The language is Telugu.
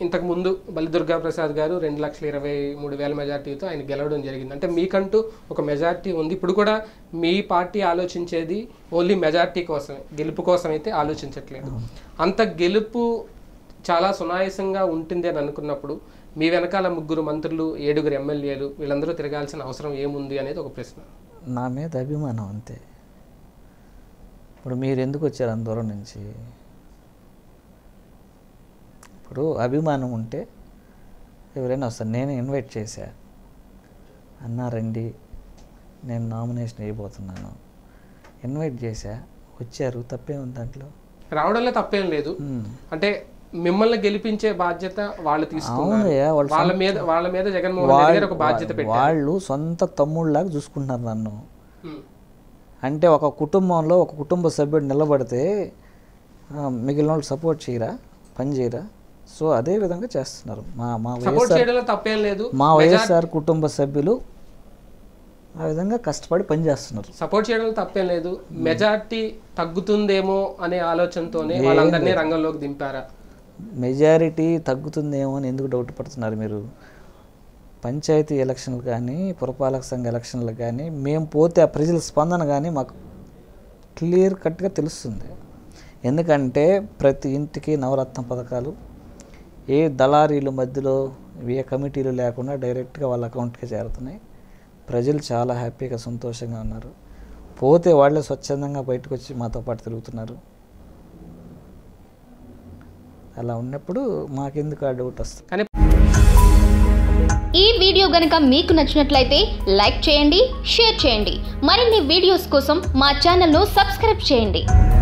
ఇంతకు ముందు బలిదుర్గా ప్రసాద్ గారు రెండు లక్షల ఇరవై మూడు వేల మెజార్టీతో ఆయన గెలవడం జరిగింది అంటే మీకంటూ ఒక మెజార్టీ ఉంది ఇప్పుడు కూడా మీ పార్టీ ఆలోచించేది ఓన్లీ మెజార్టీ కోసమే గెలుపు కోసం అయితే ఆలోచించట్లేదు అంత గెలుపు చాలా సునాయాసంగా ఉంటుంది అని అనుకున్నప్పుడు మీ వెనకాల ముగ్గురు మంత్రులు ఏడుగురు ఎమ్మెల్యేలు వీళ్ళందరూ తిరగాల్సిన అవసరం ఏముంది అనేది ఒక ప్రశ్న నా మీద అభిమానం అంతే ఇప్పుడు మీరు ఎందుకు వచ్చారు అంత దూరం నుంచి ఇప్పుడు అభిమానం ఉంటే ఎవరైనా వస్తారు నేను ఇన్వైట్ చేశా అన్నా రండి నేను నామినేషన్ వేయబోతున్నాను ఇన్వైట్ చేశా వచ్చారు తప్పే ఉంది దాంట్లో రావడంలో తప్పేం లేదు మ్మ్. అంటే మిమ్మల్ని గెలిపించే బాధ్యత వాళ్ళు తీసుకున్నారు అవునయ్యా, వాళ్ళు వాళ్ళ మీద వాళ్ళ మీద జగన్మోహన్ రెడ్డి గారు ఒక బాధ్యత పెట్టారు వాళ్ళు సొంత తమ్ముళ్ళలాగా చూసుకుంటున్నారు నన్ను మ్మ్. అంటే ఒక కుటుంబంలో ఒక కుటుంబ సభ్యుడు నిలబడితే ఆ, మిగిలిన వాళ్ళు సపోర్ట్ చేయరా పని చేయరా సో అదే విధంగా చేస్తున్నారు మా మా సపోర్ట్ వైఎస్ఆర్ చేయడంలో తప్పేం లేదు మా వైఎస్ఆర్ కుటుంబ సభ్యులు ఆ విధంగా కష్టపడి పని చేస్తున్నారు సపోర్ట్ చేయడంలో తప్పేం లేదు మెజార్టీ తగ్గుతుందేమో అనే ఆలోచనతోనే వాళ్ళందరినీ రంగంలోకి దింపారా మెజారిటీ తగ్గుతుందేమో అని ఎందుకు డౌట్ పడుతున్నారు మీరు పంచాయతీ ఎలక్షన్లు కానీ పురపాలక సంఘ ఎలక్షన్లు కానీ మేము పోతే ఆ ప్రజల స్పందన కానీ మాకు క్లియర్ కట్గా తెలుస్తుంది ఎందుకంటే ప్రతి ఇంటికి నవరత్న పథకాలు ఏ దళారీల మధ్యలో ఏ కమిటీలు లేకుండా డైరెక్ట్గా వాళ్ళ అకౌంట్కి చేరుతున్నాయి ప్రజలు చాలా హ్యాపీగా సంతోషంగా ఉన్నారు పోతే వాళ్ళే స్వచ్ఛందంగా బయటకు వచ్చి మాతో పాటు తిరుగుతున్నారు అలా ఉన్నప్పుడు మాకెందుకు ఆ డౌట్ వస్తుంది కానీ ఈ వీడియో గనుక మీకు నచ్చినట్లయితే లైక్ చేయండి షేర్ చేయండి మరిన్ని వీడియోస్ కోసం మా ఛానల్ను సబ్స్క్రైబ్ చేయండి